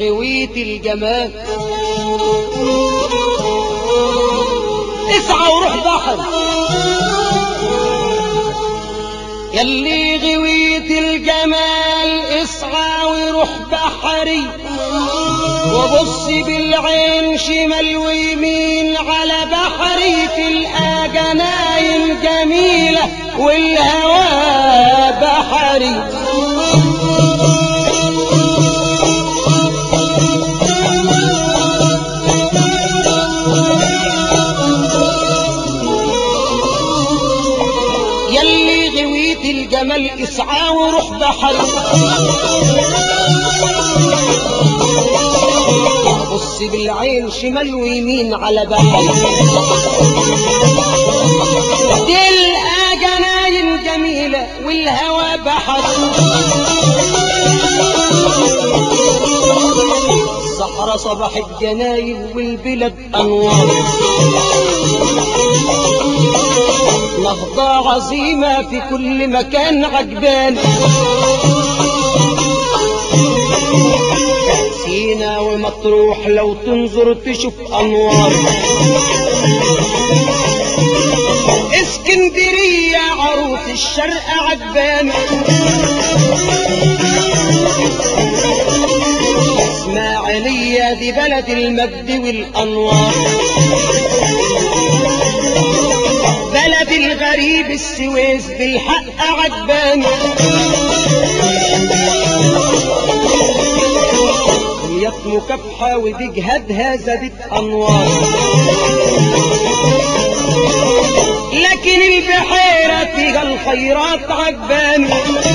غويت الجمال اسعى وروح بحر يلي غويت الجمال اسعى وروح بحري وبص بالعين شمال ويمين على بحري تلقى جناين جميلة والهوى بحري يلي غويت الجمال اسعى وروح بحري بص بالعين شمال ويمين على بحري تلقى جناين جميلة والهوى بحر الصحراء صباح الجناين والبلد أنوار نهضة عظيمة في كل مكان عجبان سينا ومطروح لو تنظر تشوف أنوار اسكندرية عروس الشرق عجبان اسماعيلية دي بلد المجد والأنوار بلد الغريب السويس بالحق عجبان ديت مكافحة ودي جهادها زادت أنوار لكن البحيرة فيها الخيرات عجبان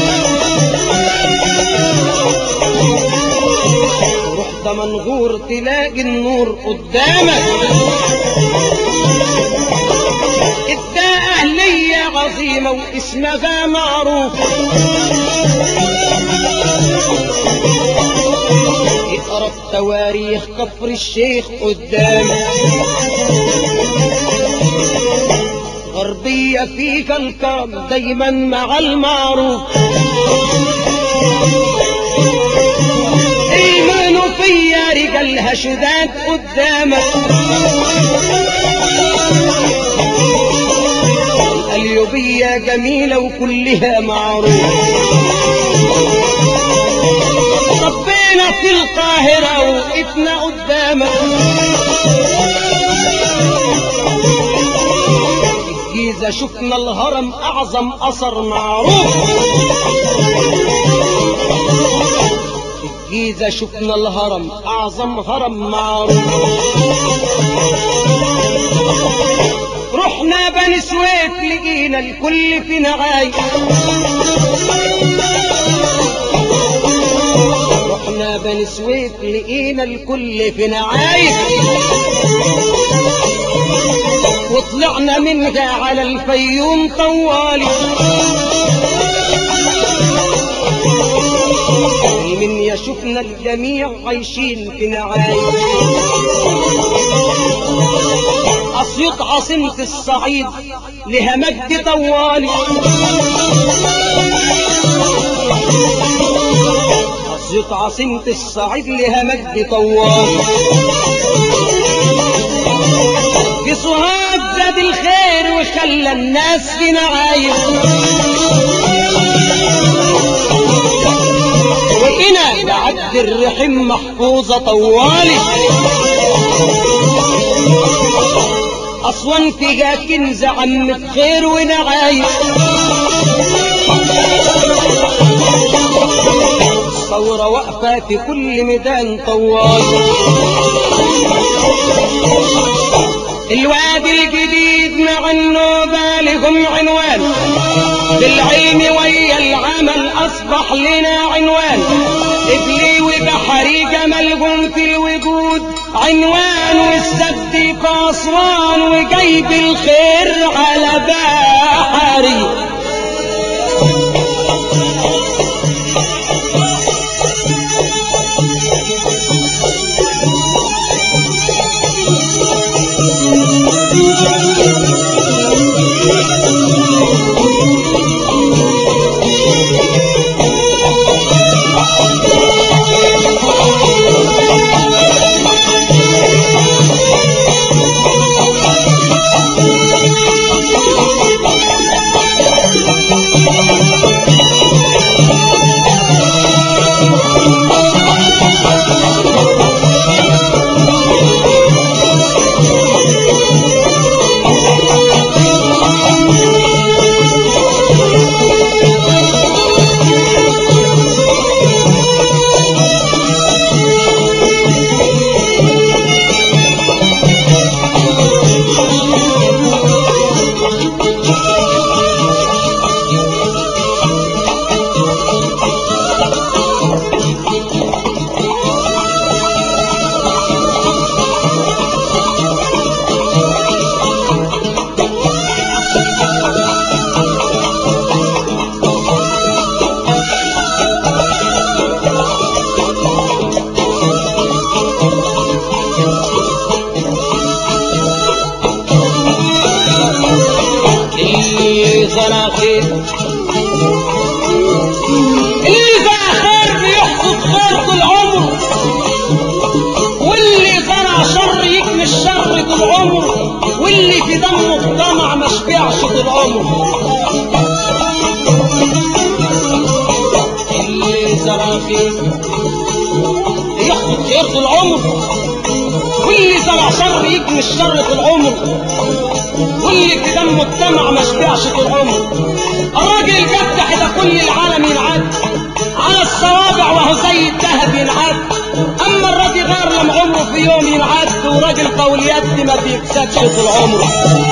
روح ده منغور تلاقي النور قدامك ادى أهلية عظيمة واسمها معروف اقرا تواريخ كفر الشيخ قدامك غربية فيك الكرم دايما مع المعروف المنوفية رجالها شداد قدامك القليوبية جميلة وكلها معروف ربنا في القاهرة وقفنا قدامك الجيزة شفنا الهرم أعظم أثر معروف الجيزة شفنا الهرم أعظم هرم معروف رحنا بني سويف لقينا الكل في نعاي رحنا بني سويف لقينا الكل في نعاي وطلعنا منها على الفيوم طوالي من يشوفنا الجميع عايشين في نعايم أسيوط عاصمة الصعيد لها مجد طوالي أسيوط عاصمة الصعيد لها مجد طوالي في سوهاج زاد الخير وخلى الناس في نعايم وإنا بعد الرحم محفوظة طوالي أسوان فيها كنز عمة خير ونعايم الثورة واقفة في كل ميدان طوال الوادي الجديد مع النوبة لهم عنوان بالعلم ويا العمل أصبح لنا عنوان إبلي وبحري جمالهم في الوجود عنوان والسد في أسوان وجايب الخير على بحري خير طول العمر واللي زرع شر يجني الشر طول العمر واللي كده مجتمع ما شبعش طول العمر الراجل الجدح ده كل العالم ينعاد على الصوابع وهو زي الذهب ينعاد اما الراجل غير لما عمره في يوم ينعاد وراجل قول يد ما بيكسبش طول عمره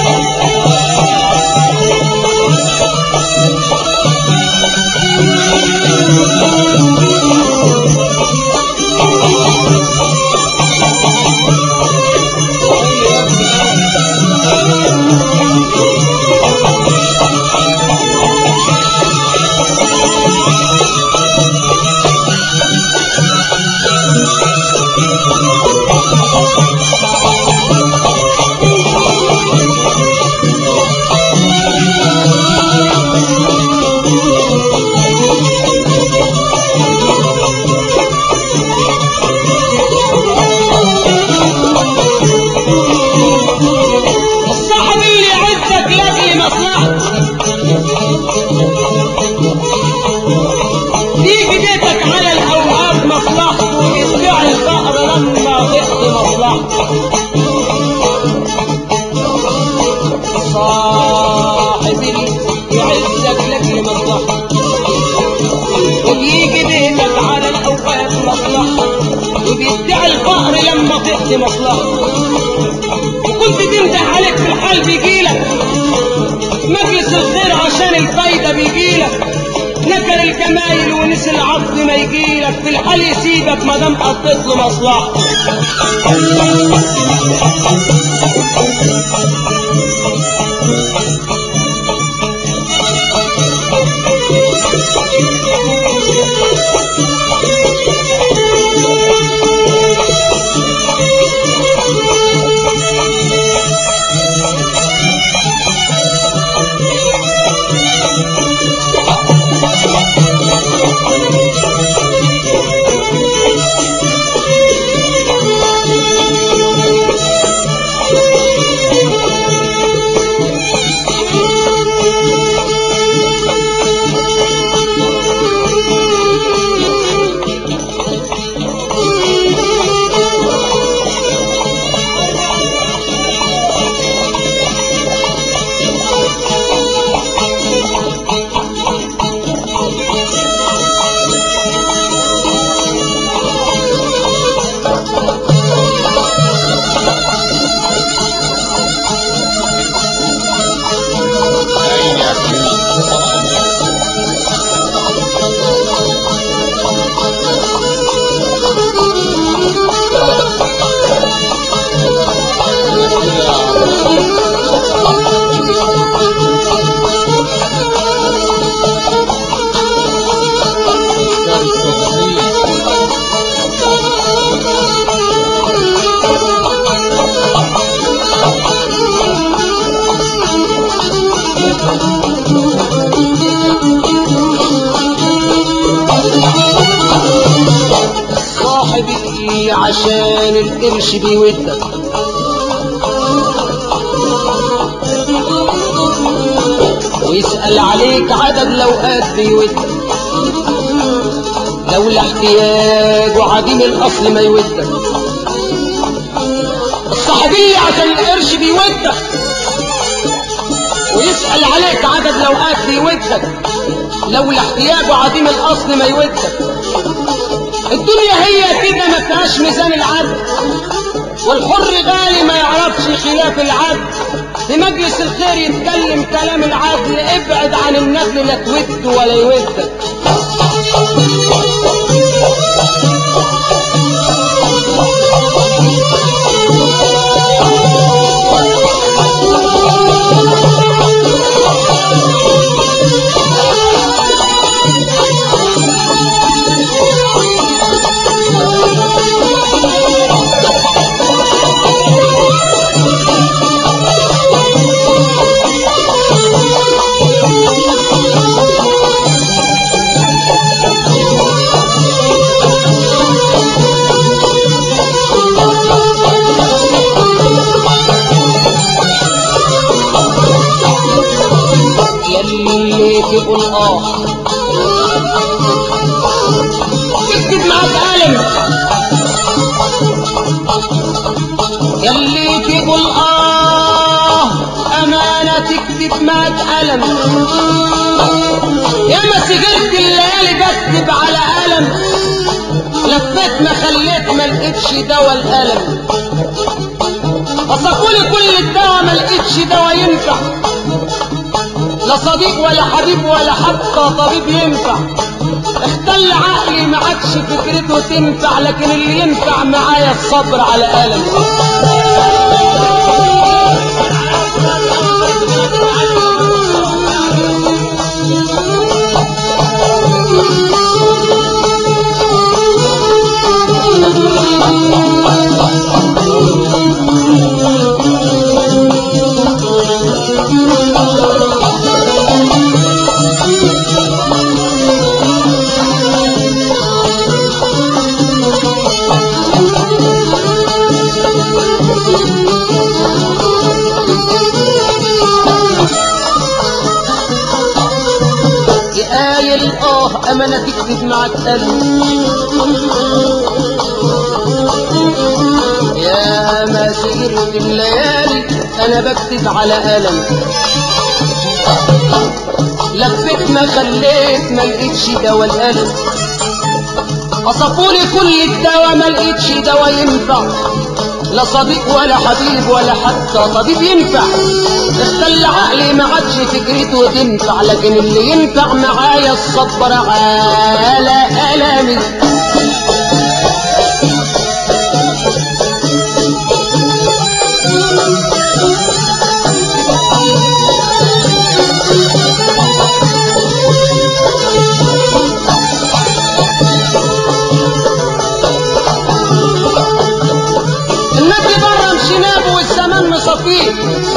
الصاحب اللي يعزك لاجل مصلحته يجي بيتك على الاوهام مصلحته ويتبع الفقر لما تقضي مصلحته صاحب اللي يعزك لاجل مصلحته وبيجي بيتك على الاوهام مصلحته وبيدعي الفقر لما تقضي مصلحته وكنت تمدح عليك في الحال بيجيلك مجلس الخير عشان الفايدة بيجيلك نكر الجمايل ونسي العطف ما يجيلك في الحال يسيبك ما دام قضيت له مصلحة صاحبي عشان القرش بيودك ويسأل عليك عدد لوقات بيودك لولا احتياج وعديم الأصل ما يودك الصاحبية عشان القرش بيودك ويسأل عليك عدد لوقات بيودك لولا احتياج وعديم الأصل ما يودك الدنيا هي كده ما فيهاش ميزان العدل والحر غالي ما يعرفش خلاف العدل في مجلس الخير يتكلم كلام العدل ابعد عن النقل لا تود ولا يودك يلي تقول اه تكتب معاك قلم لفيت ما خليت ما لقيتش دوا الالم وصفولي كل الدواء ما لقيتش دواء ينفع لا صديق ولا حبيب ولا حتى طبيب ينفع اختل عقلي ما عادش فكرته تنفع لكن اللي ينفع معايا الصبر على ألم قايل اه امانة تكتب معك قلب يا ما سهرت الليالي انا بكتب على قلم لفيت ما خليت ما لقيتش دوا القلم وصفولي كل الدوا ما لقيتش دوا ينفع لا صديق ولا حبيب ولا حتى طبيب ينفع اختل عقلي ما عادش فكرته تنفع لكن اللي ينفع معايا الصبر على ألمي النبي بره مشيناه والزمان مصفيه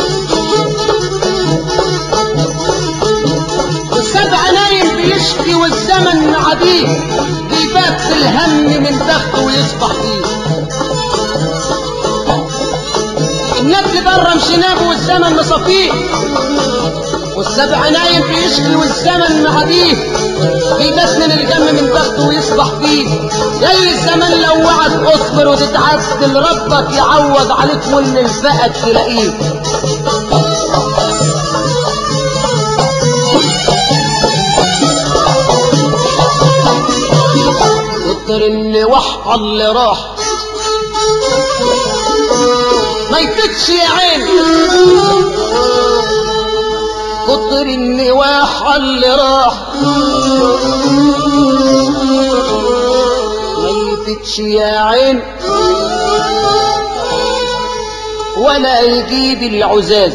والسبع نايم بيشكي والزمن معديه بيبات في الهم من بخته ويصبح فيه النبي بره مشيناه والزمن مصفيه والسبع نايم بيشكي والزمن معديه بيبات من الجم من بخته ويصبح فيه جاي الزمن لو وعد اصبر وتتعدل ربك يعوض عليك واللي الفقد تلاقيه كتر النواح اللي راح ما يفتش يا عين كتر النواح اللي راح ما يفتش يا عين ولا يجيب العزاز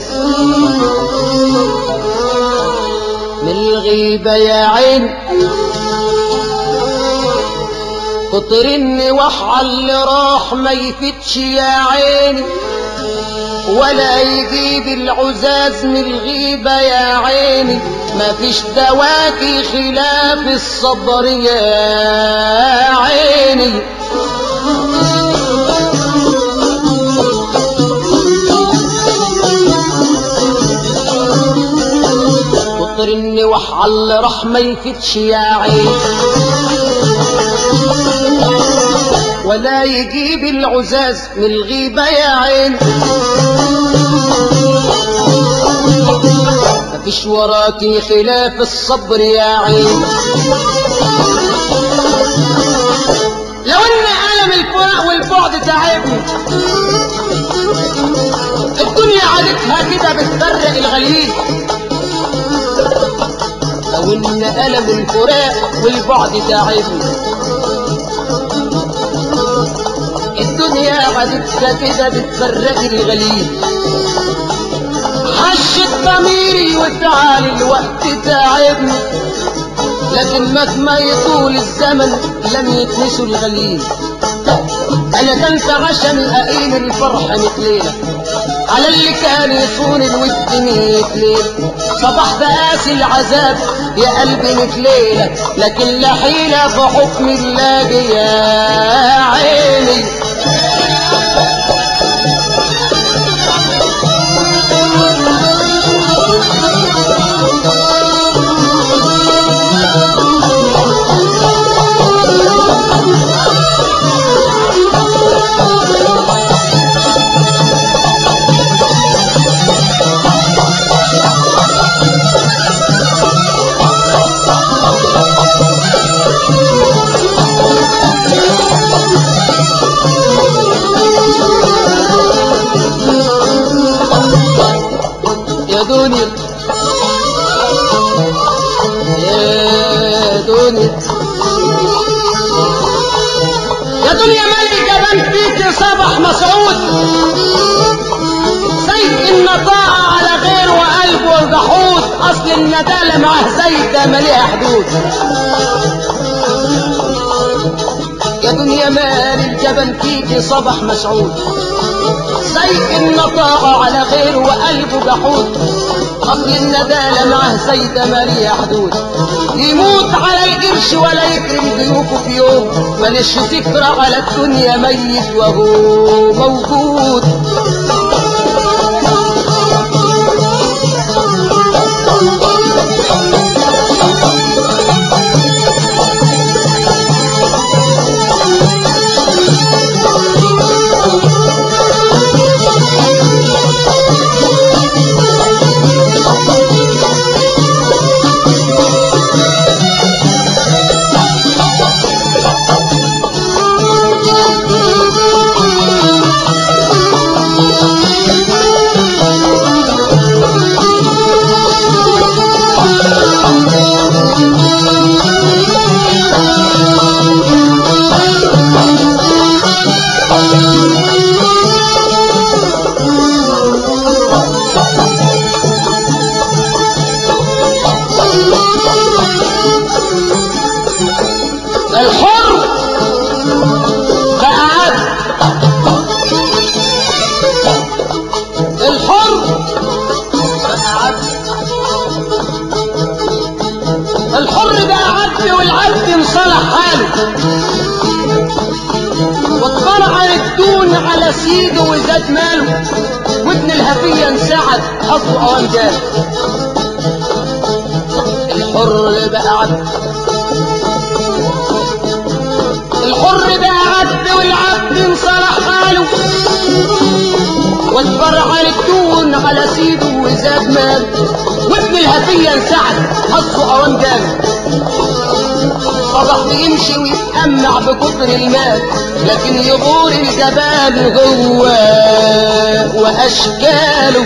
من الغيبة يا عين كتر النواح اللي راح ما يفتش يا عيني ولا يجيب العزاز من الغيبة يا عيني ما فيش دواكي خلاف الصبر يا عيني كتر النواح اللي راح ما يفتش يا عيني ولا يجيب العزاز من الغيبة يا عين مفيش وراكي خلاف الصبر يا عين لو ان ألم الفراق والبعد تعبني الدنيا عادتها كده بتفرق الغليل لو ان ألم الفراق والبعد تعبني الدنيا عادتها كده بتفرق الغليل حشت ضميري وتعالي الوقت تعبني لكن مهما يطول الزمن لم يتنسوا الغليل انا كنت عشان اقيم الفرح مثليلة على اللي كان يصون الود ميت ليل صبحت قاسي العذاب يا قلبي مثليلة لكن لا حيلة في حكم الله يا عيني صبح مسعود زيد ان طاعة على غير وقلبه جحود اصل الندالة معاه زيد ده مليها حدود يا دنيا مال الجبل فيك صبح مسعود زي ان طاعة على غير وقلبه جحود اصل الندالة معاه زيد مالية حدود يموت على القرش ولا يكرم ضيوفه في يوم مالش فكرة على الدنيا ميت وهو موجود الحر بقى عبد الحر بقى عبد الحر بقى عبد والعبد انصلح حاله واتفرع الدون على سيده وزاد ماله وابن الهفية انسعد حظه اوان جاله الحر بقى عبد الحر بقى عبد والعبد انصلح حاله واتبرع الدون على سيده وزاد مال وابن الهفية انسعد حظه اوان جاله صبح بيمشي ويتأمع بكتر المال لكن يغور الجبال هو وأشكاله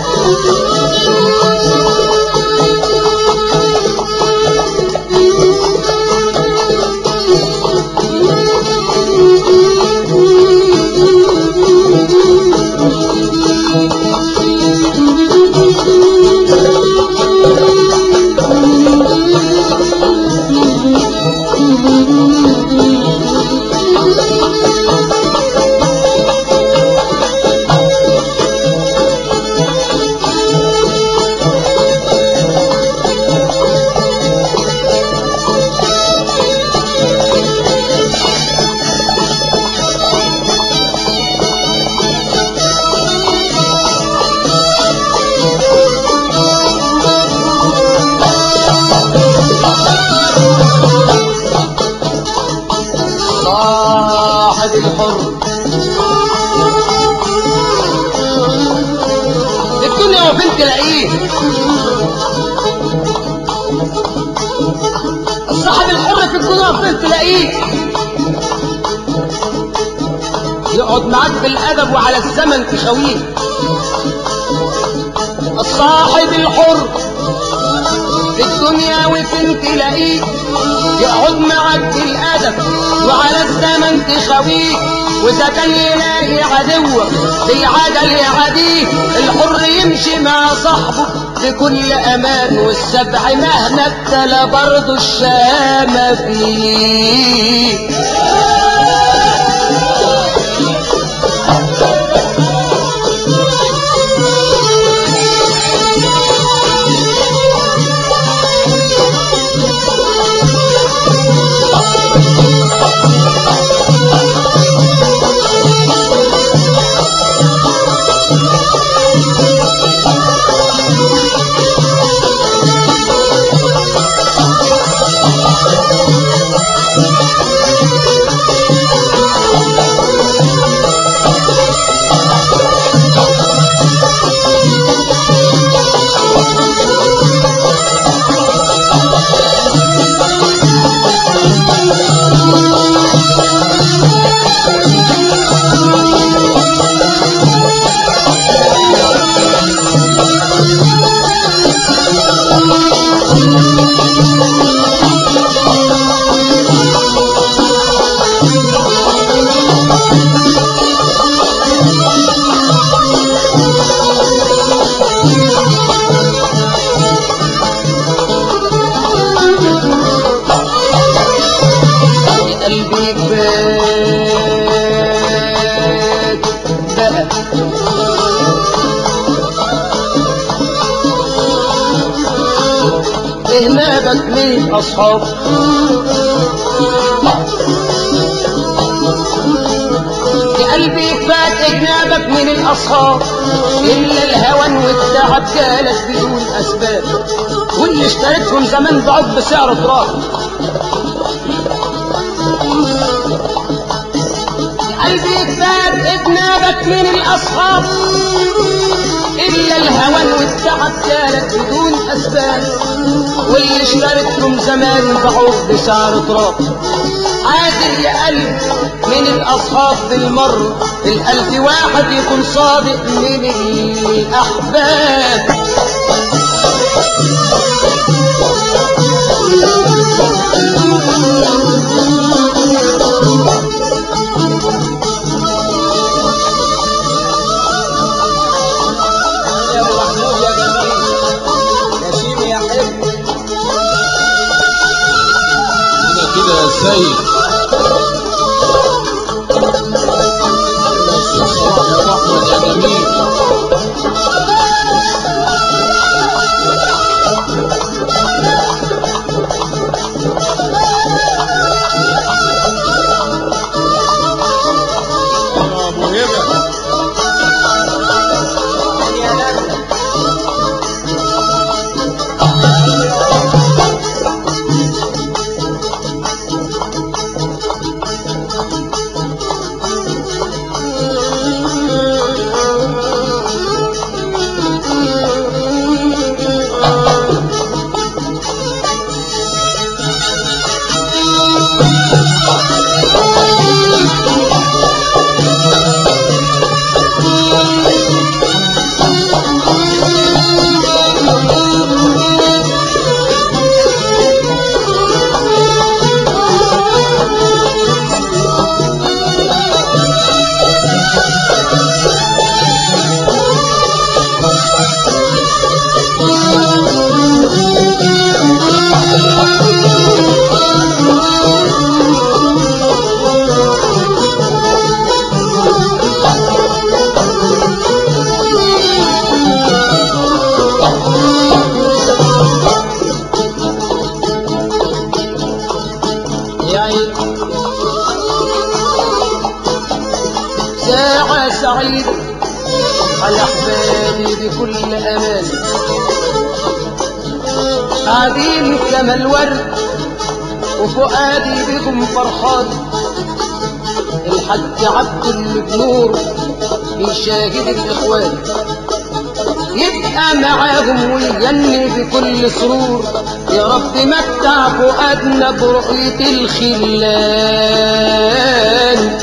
صاحب الحر الدنيا وفين تلاقيه الصاحب الحر في الدنيا وفين تلاقيه يقعد معاك بالادب وعلى الزمن تخويه الصاحب الحر في الدنيا وفين تلاقيه يقعد معاك بالادب وعلى الزمن تخويه واذا كان يلاقي عدوه في عجل يعاديه الحر يمشي مع صاحبه بكل امان والسبع مهما ابتلى برضه الشامه فيه أجنابك من الأصحاب يا قلبي فات أجنابك من الأصحاب إلا الهوان والتعب جالك بدون أسباب واللي اشتريتهم زمان ضعف بسعر تراب قلبي فات اجنابك من الاصحاب الا الهوان والتعب جالك بدون اسباب واللي اشتريتهم زمان باعوك بسعر تراب عادل يا قلب من الاصحاب بالمر الالف واحد يكون صادق من الاحباب يا ابو محمود يا جميل يا شيمي يا حلو كده كده يا سيد يا صلاح يا احمد يا جميل يا ابو هبه يا نجم يا عيد ساعة سعيدة على أحبابي بكل أمان قاعدين كما الورد وفؤادي بكم فرحان الحج عبد النور بيشاهد الإخوان يبقى معاهم ويغني بكل سرور يا رب متع فؤادنا برؤية الخلان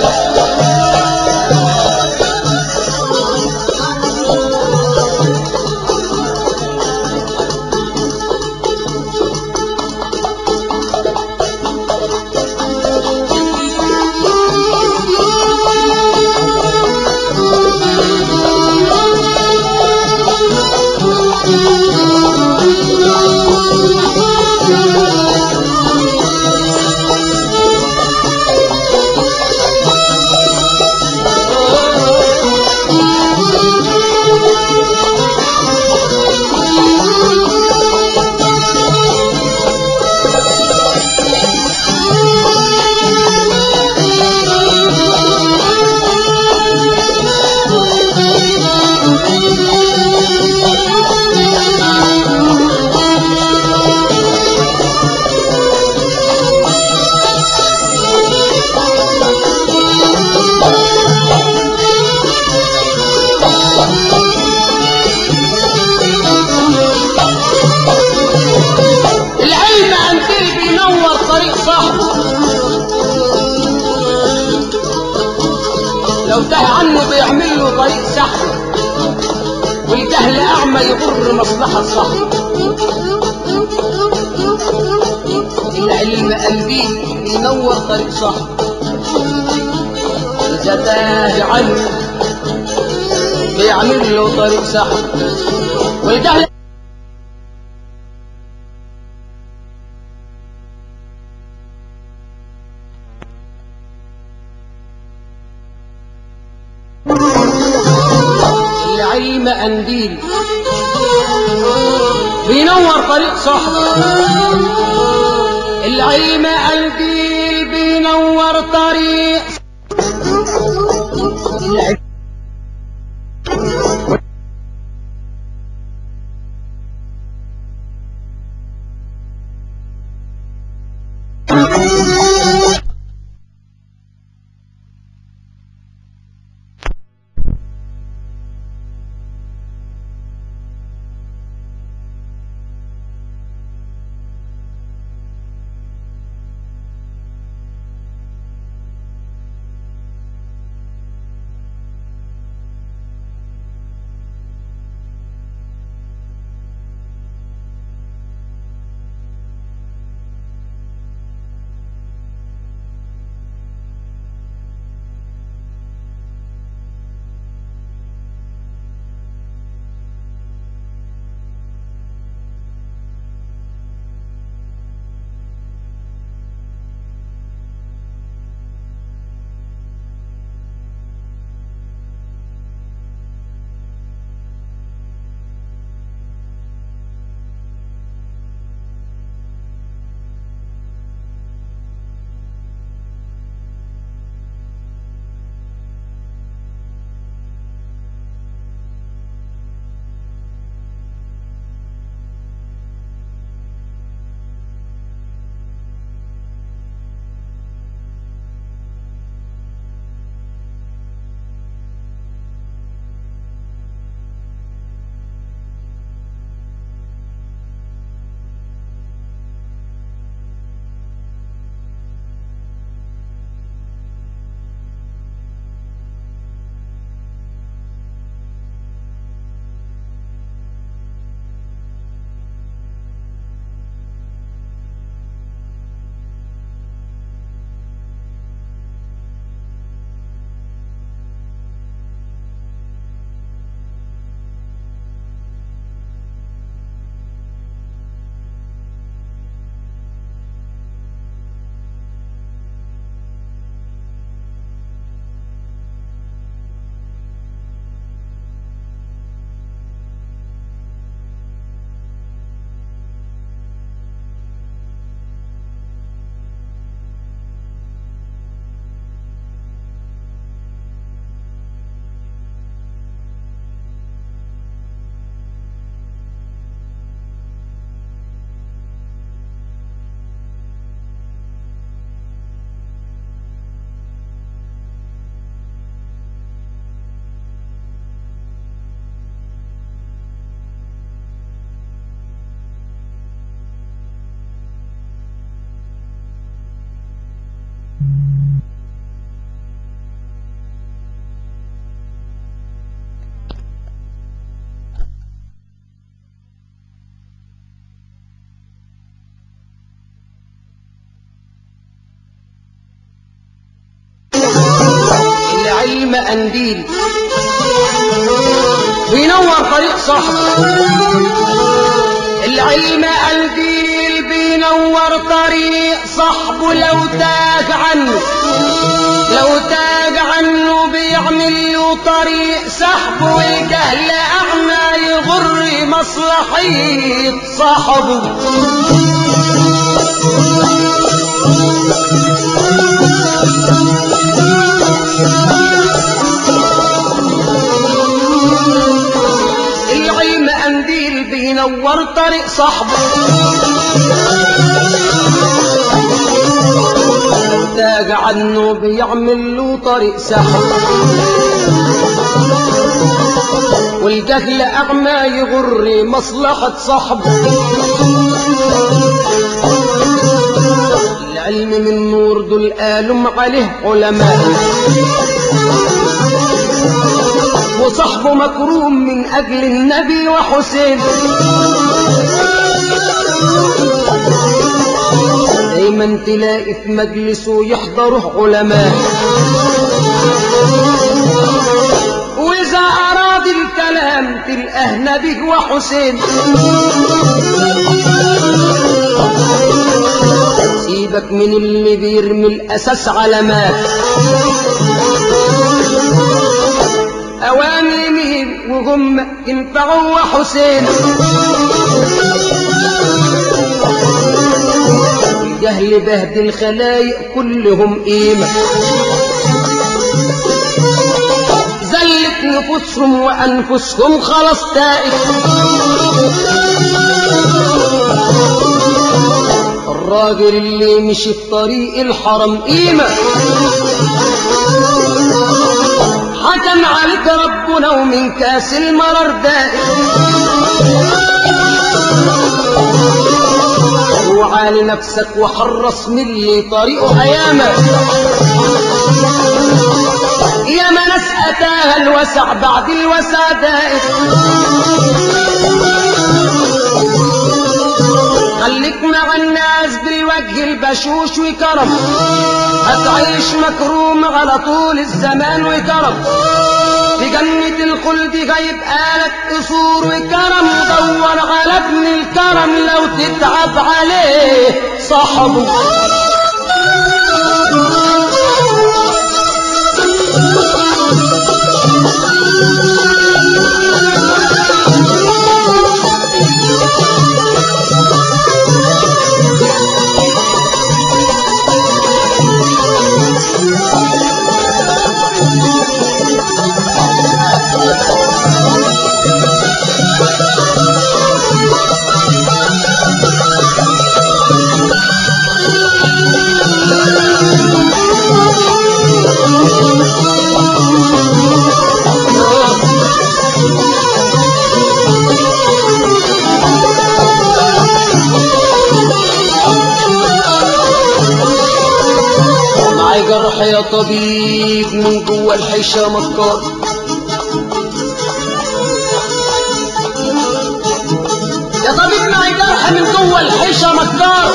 العلم عن اللي بينور طريق صاحبه لو تاه عنه بيعمل له طريق سحب والجهل اعمى يضر مصلحه صاحبه العلم قلبي بينور طريق صاحبه اذا تاه عنه بيعمل له طريق سحب والجهل العلم أنديل بينور طريق صاحبه العلم قلبي بينور طريق العلم قنديل بينور طريق صاحبه العلم قنديل بينور طريق صاحبه لو تاج عنه لو تاج عنه بيعمل له طريق سحبه والجهل أعمى يغر مصلحية صاحبه العلم قنديل بينور طريق صاحبه تاج عنه بيعمل له طريق سحب والجهل أعمى يغر مصلحة صاحبه العلم من نور دول قالوا عليه علماء وصحبه مكروم من أجل النبي وحسين دايما تلاقي في مجلسه يحضره علماء وإذا أراد الكلام تلقاه نبي وحسين سيبك من اللي بيرمي الأساس علامات أوامر مين وهم ينفعوا وحسين الجهل بهد الخلايق كلهم قيمة زلت نفوسهم وأنفسهم خلاص تائب الراجل اللي مشي في طريق الحرم قيمة حكم عليك ربنا ومن كاس المرر دائم اوعى لنفسك وحرص من اللي طريقه ايامه يا ما ناس اتاها الوسع بعد الوسع دائم خليك مع الناس بالوجه البشوش وكرم هتعيش مكروم على طول الزمان وكرم في جنة الخلد جايب آلة قصور وكرم دور على ابن الكرم لو تتعب عليه صاحبه معي جرح يا طبيب من جوه الحشة مكار يا طبيب معي جرح من جوه الحشة مكار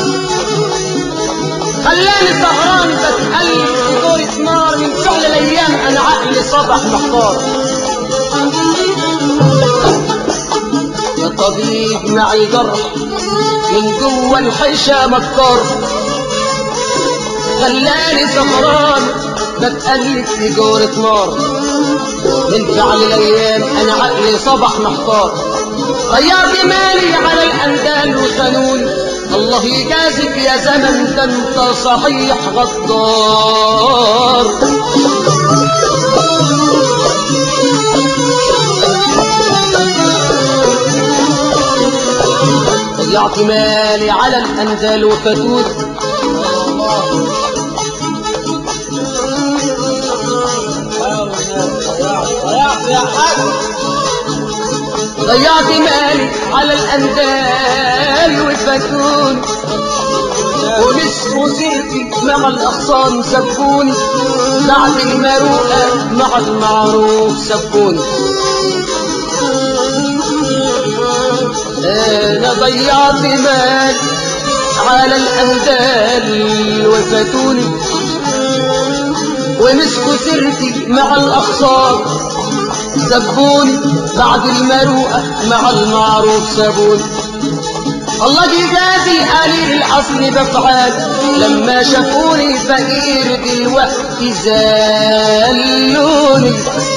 خلاني سهران بتقلب في دورة نار من فعل الايام انا عقلي صبح محتار يا طبيب معي جرح من جوه الحشة مكار خلاني سهران بتقلب في جورة نار من فعل الايام انا عقلي صبح محتار غيرت مالي على الاندال وخانون الله يجازك يا زمن ده انت صحيح غدار ضيعت مالي على الاندال وفتوت يا حاج ضيعت مالي على الاندال والفتون ونسوا سيرتي مع الاغصان سبوني بعد المروءه مع المعروف سبوني انا ضيعت مالي على الاندال وفتوني ومسكوا سيرتي مع الاغصان سبوني بعد المروءة مع المعروف سبوني الله جزازي قليل الأصل بفعال لما شافوني فقير دلوقتي زالوني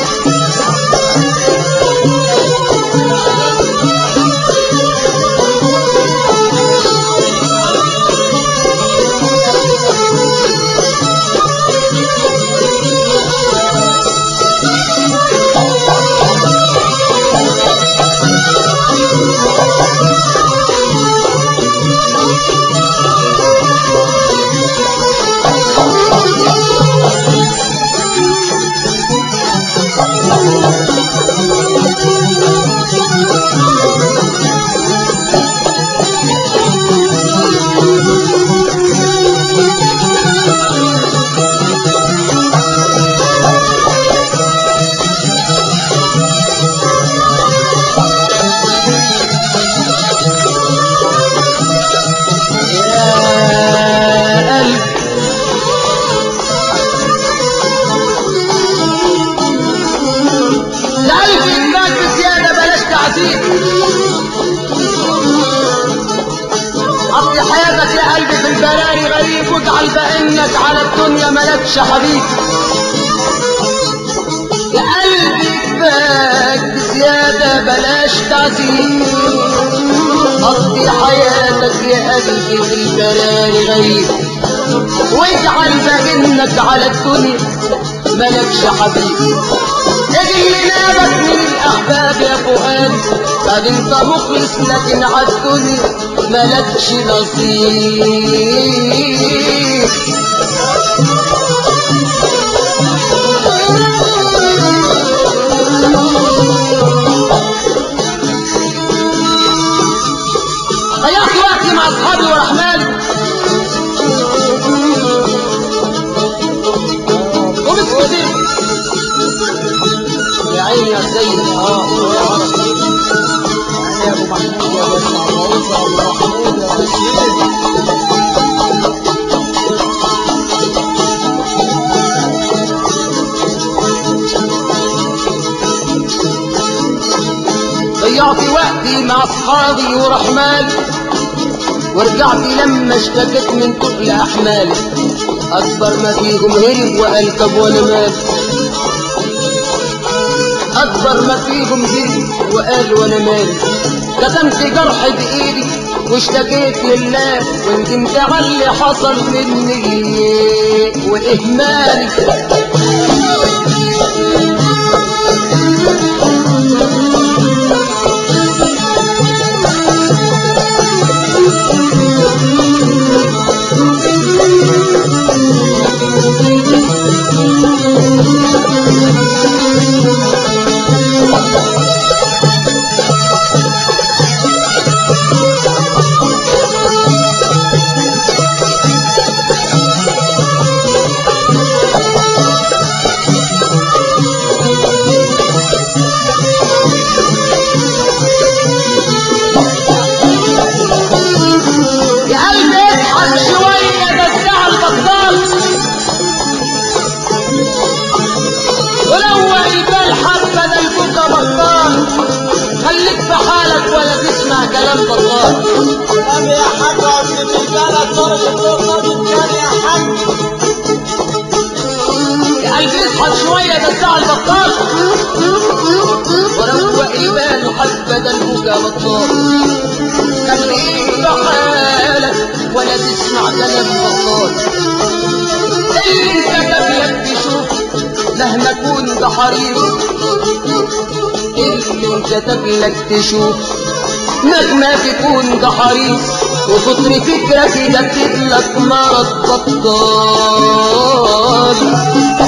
يا قلب لقلب إنك بزيادة بلاش تعذيب قضي حياتك يا قلبي في البراري غريب واجعل بأنك على الدنيا ملكش حبيب يا قلبي كفاك بزيادة بلاش تعذيب قضي حياتك يا قلبي في البراري غريب واجعل بجنك على الدنيا ملكش حبيب اجي اللي نابك من الاحباب يا فؤاد قال انت مخلص لكن على الدنيا ملكش نصيب ضيعت وقتي مع اصحابي وراح مالي وبسكتي يا عيني يا سيد اه يعني يا ابو محمود يا ابو معروف يا ابو محمود يا ابو سيدي ضيعت وقتي مع اصحابي وراح مالي ورجعت لما اشتكت من تقل احمالي اكبر ما فيهم هرب وقال طب وانا مالي اكبر ما فيهم هرب وقال وانا مالي كتمت جرح بايدي واشتكيت لله وندمت على اللي حصل مني واهمالي يا قلبي اضحك شوية بس على البطال ولو البال حبة ده البكا بطال خليك في حالك ولا تسمع كلام بطال طب يا حاج اصل في البلد ضرب النقطه بالتاني يا حاج يا قلبي اضحك شوية بس على البطال ولو البال حبة ده البكا بطال خليك في حالك ولا تسمع كلام بطال اللي انكتب لك تشوف مهما كون ده حريص اللي انكتب لك تشوف مهما تكون ده حريص وكتر فكرك يجدد لك مرض بطال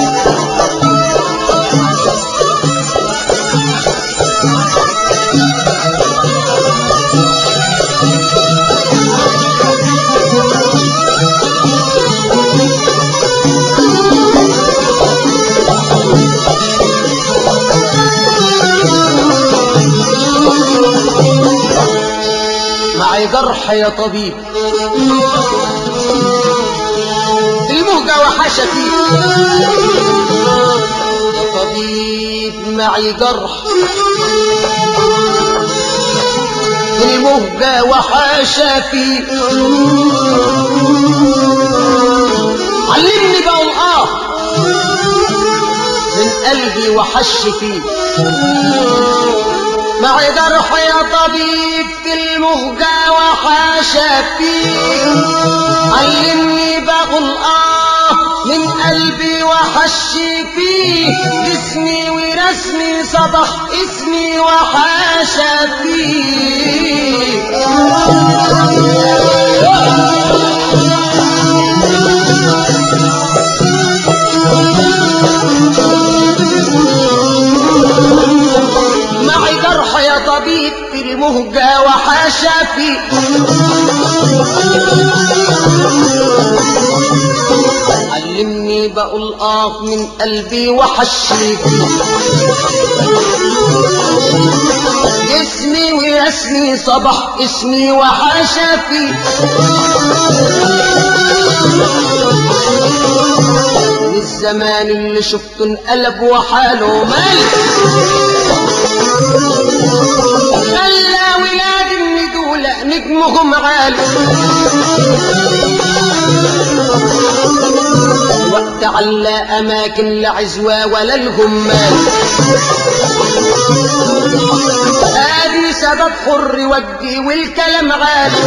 معي جرح يا طبيب المهجة وحشتي يا طبيب معي جرح المهجة وحشتي علمني بقول اه من قلبي وحش فيه معي جرح يا طبيب في المهجة وحاشا فيه علمني بقول آه من قلبي وحش فيه جسمي ورسمي صبح اسمي وحاشا فيه معي جرح يا طبيب في المهجة وحاشا فيه علمني بقول آه من قلبي وحشي فيه اسمي واسمي صبح اسمي وحاشا فيه من الزمان اللي شفته انقلب وحاله مالك خلى ولاد الندولة نجمهم عالي وقت على أماكن العزوة ولا الهمال ادي سبب حر ودي والكلام عالي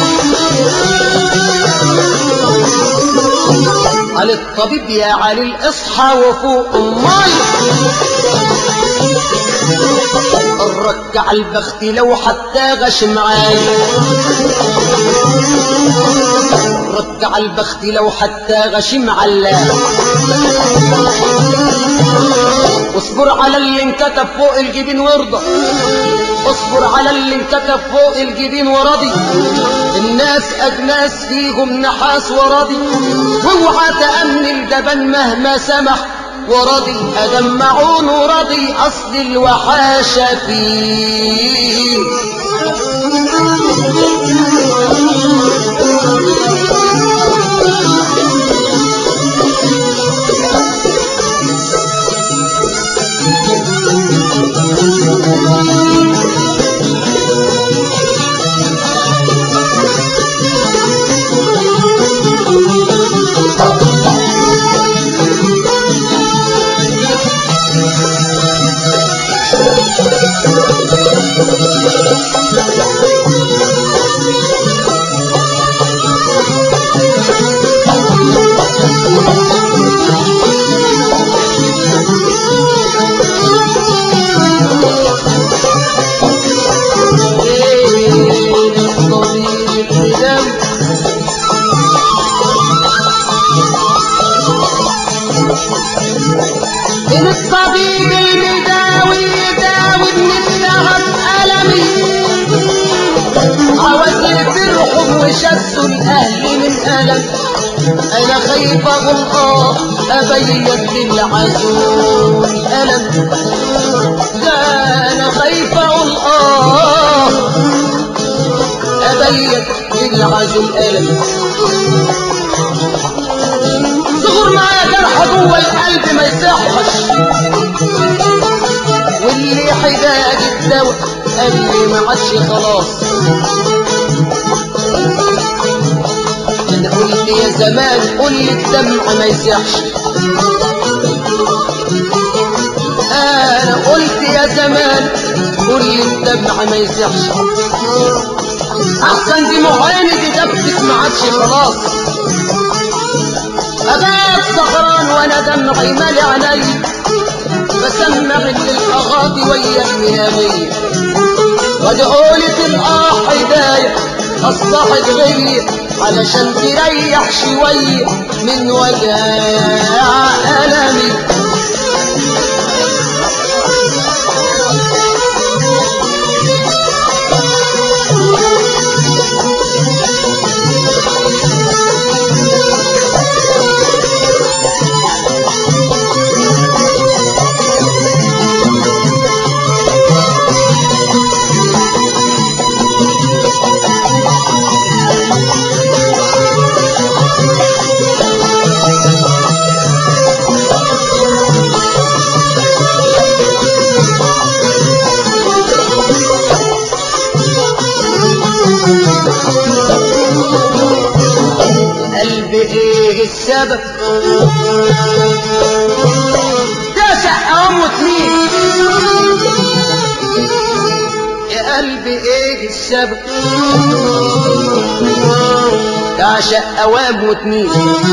قال الطبيب يا علي الاصحى وفوق امي الرجع البخت لو حتى غش معاي رجع البخت لو حتى غش معلاه اصبر على اللي انكتب فوق الجبين وارضى اصبر على اللي انكتب فوق الجبين ورضي الناس اجناس فيهم نحاس ورضي واوعى تأمن الجبل مهما سمح ورضي أدمعون ورضي أصل الوحاشة فيه من الطبيب المداوي يداوي من النهب ألمي عاوز يفرحهم وشدوا الأهل من ألم أنا خايف أقول آه أبين للعزول ألم لا أنا خايف أقول آه أبين للعزول ألم صغر معايا جرح جوه القلب ما يصحش واللي حداج الدواء قال لي ما عادش خلاص انا قلت يا زمان قول لي الدمع ما يصحش انا قلت يا زمان قول لي الدمع ما يصحش احسن دي معاني دي دبت ما عادش خلاص أبات سهران وأنا دمعي مالي علي بسمع للأغاضي ويا النيامية وادعولي الآه حداية الصاحب غير علشان تريح شوية من وجع ألمي قلبي ايه السبب تسع اموت مين يا قلبي ايه السبب تعشق اوام وتميل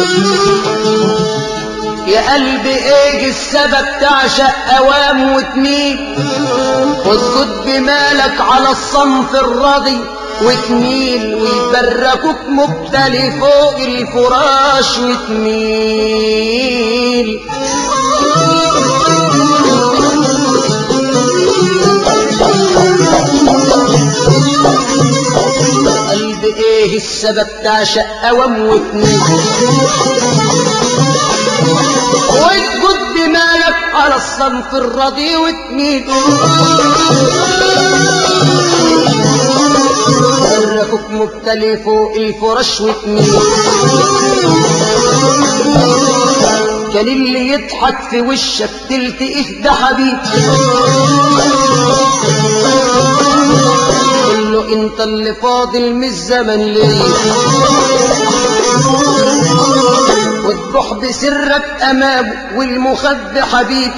يا قلبي ايه السبب تعشق اوام وتميل واسجد بمالك على الصنف الراضي وتميل ويبركوك مبتلي فوق الفراش وتميل قلب ايه السبب تعشق اوام وتميل واسجد بمالك على الصنف الرضي وتميل حركك مبتلي فوق الفرش وتميل كان اللي يضحك في وشك تلتقيه ده حبيب قل له انت اللي فاضل من الزمن ليه وتبح بسرك امامه والمخد حبيب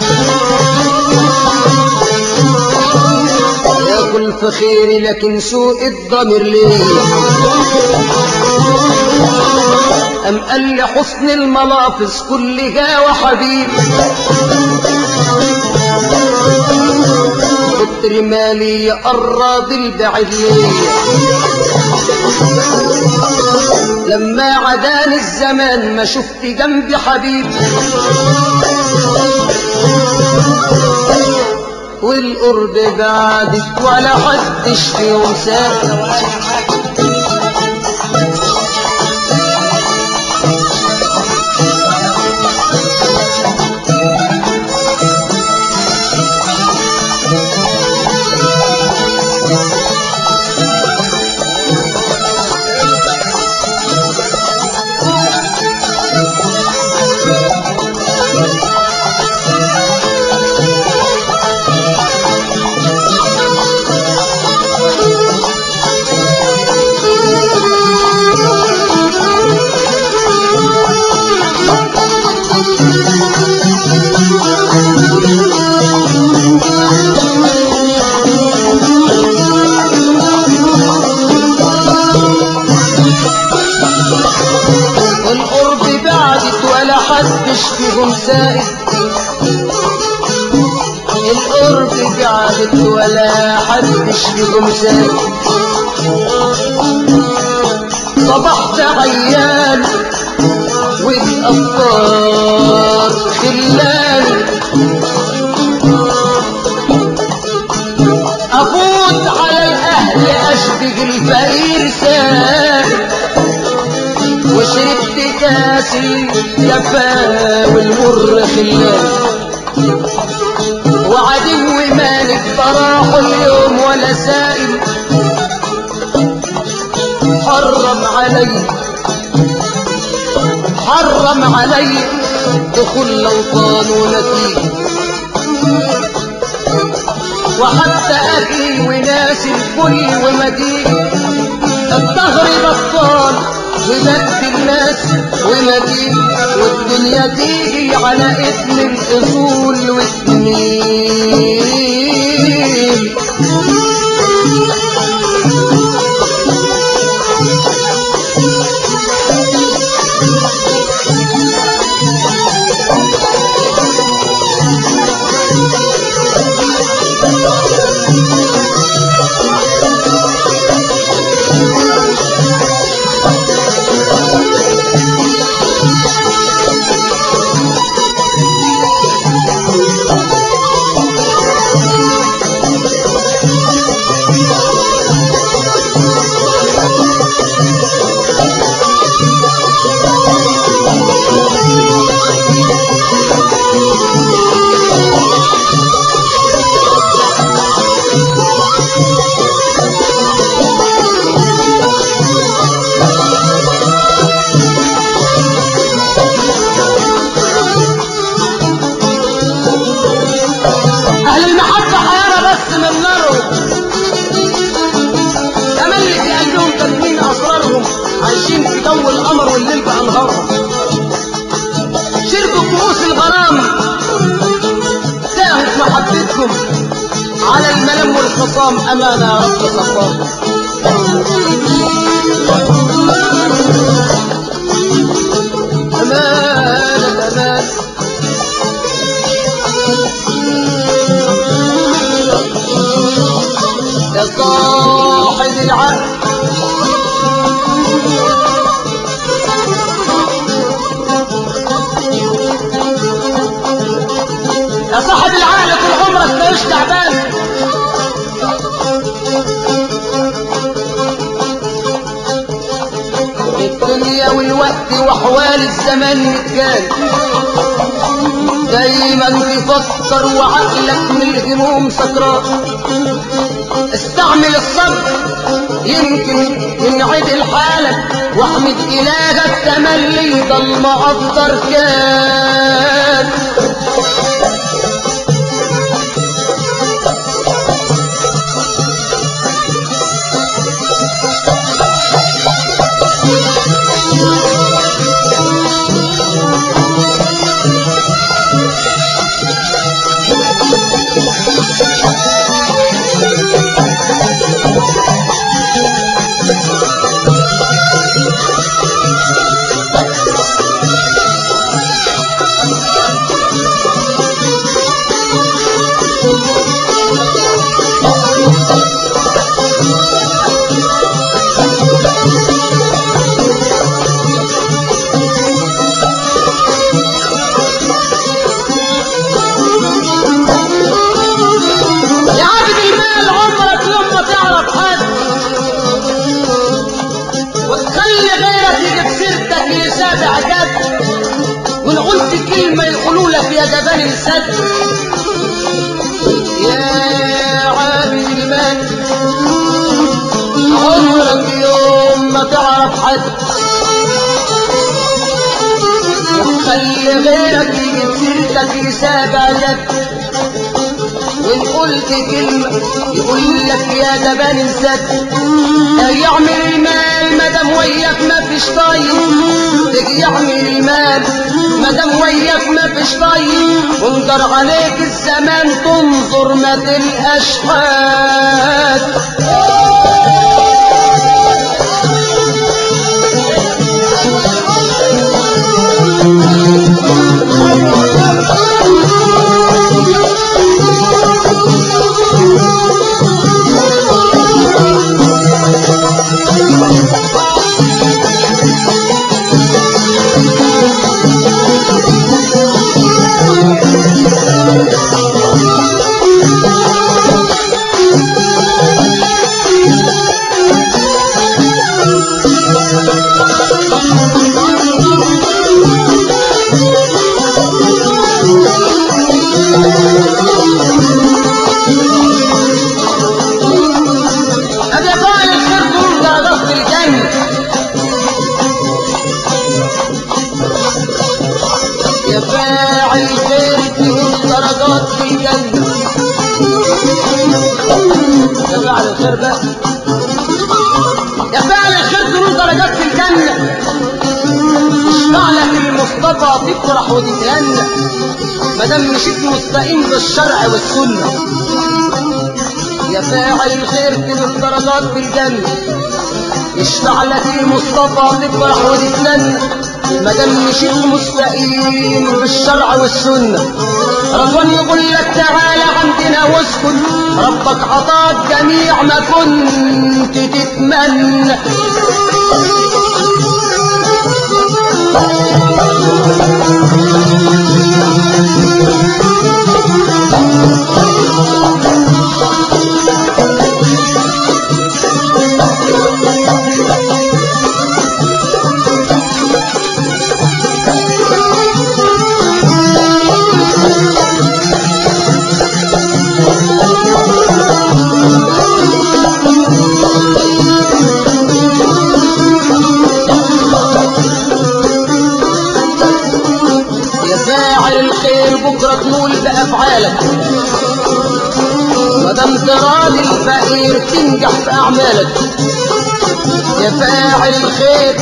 ياكل في خيري لكن سوء الضمير ليه أم قال لي حسن الملافظ كل جا وحبيب كتر مالي يقرب البعيد ليه لما عداني الزمان ما شفت جنبي حبيب والقرب بعدك ولا حدش فيهم ساكت القرب بعدت ولا حدش فيهم سائد القرب بعدت ولا حدش فيهم سائد صبحت عيان والأفكار خلاني أفوت على الأهل أشبه الفقير سائد وشربت كاس الجفا والمر خلان وعدو مالك براح اليوم ولا سائل حرم علي حرم علي دخول الأوطان ونتيجة وحتى أخي وناس الكل ومدينة الدهر بطال ومد الناس ومدين والدنيا تيجي على اسم الأصول والسنين أهل المحبة حيارة بس من نارهم تملك قلبهم تدمين أسرارهم عايشين في جو القمر والليل بأنهارهم شربوا كؤوس الغرام تاهت محبتكم على الملم والخصام أمانة يا رب صفاهم أمانة أمانة يا صاحب العقل يا صاحب العقل طول عمرك ماهوش تعبان الدنيا والوقت وحوال الزمان متجال دايما تفكر وعقلك من الهموم سكران استعمل الصبر يمكن ينعدل حالك واحمد إلهك تملي ضل مقدر كان السد يا عابد المال عمرك يوم ما تعرف حد وخلي غيرك يجيب سيرتك يسابع جد وان قلت كلمة يقول لك يا زبان انسد يعمل المال مدام وياك ما فيش طيب تيجي يعمل المال مدام وياك ما فيش طيب وانجر عليك الزمان تنظر ما تلقاش حد أبي قال الخير كل درجات في الجنة يا فاعل خير كل درجات في الجنة يا فاعل الخير بقى يا فاعل الخير كل درجات في الجنة اشفع لك المصطفى تفرح وتتهنى مادام مشيت مستقيم بالشرع والسنه يا فاعل الخير تجيب درجات في الجنة يشفع لك المصطفى تفرح وتتمنى مادام مشيت مستقيم بالشرع والسنة رضوان يقول لك تعالى عندنا واسكن ربك عطاك جميع ما كنت تتمنى يا فاعل الخير بكرة تنول بأفعالك مادام تراضي الفقير تنجح في أعمالك يا فاعل الخير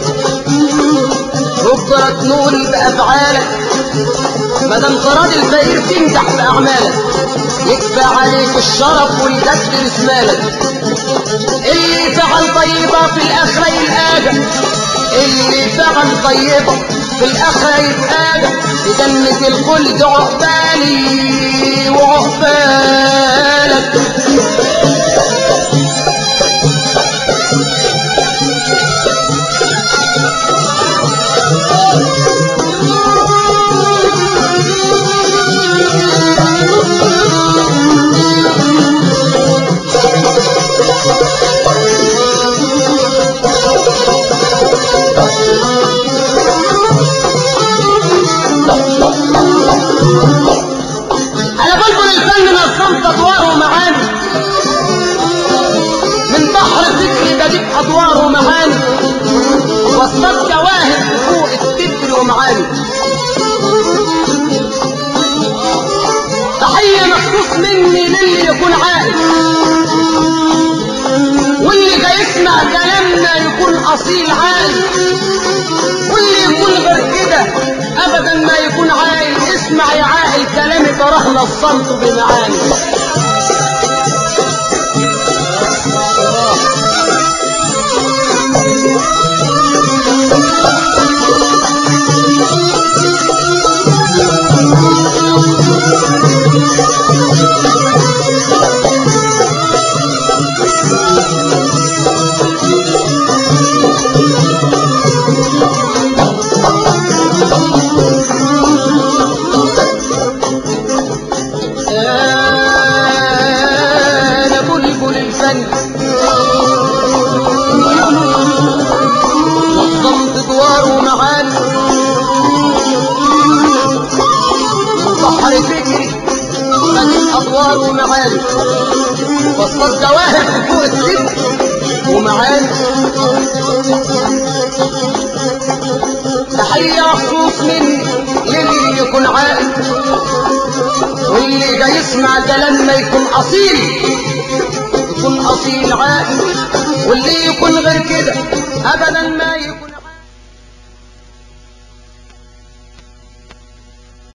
بكرة تنول بأفعالك مادام تراضي الفقير تنجح في أعمالك يكفى عليك الشرف والجد رسمالك اللي فعل طيبة في الآخرة يلقاك اللي فعل طيبة في الآخرة يتقاك في جنة الخلد عقبالي وعقبالك على بلبل الفن نظمت ادواره ومعاني من بحر الذكر بجيب ادواره ومعاني وصلت جواهر فوق التتر ومعاني تحية مخصوص مني للي يكون عاقل واللي جاي يسمع كلامنا يكون اصيل عاقل واللي يكون غير كده ابدا ما يكون عاقل اسمع يا عاقل كلامي ترهنا الصمت بمعاني انوار ومعاني بسطات جواهر في فوق الست ومعاني تحية مخصوص مني للي يكون عاقل واللي جاي يسمع كلام ما يكون اصيل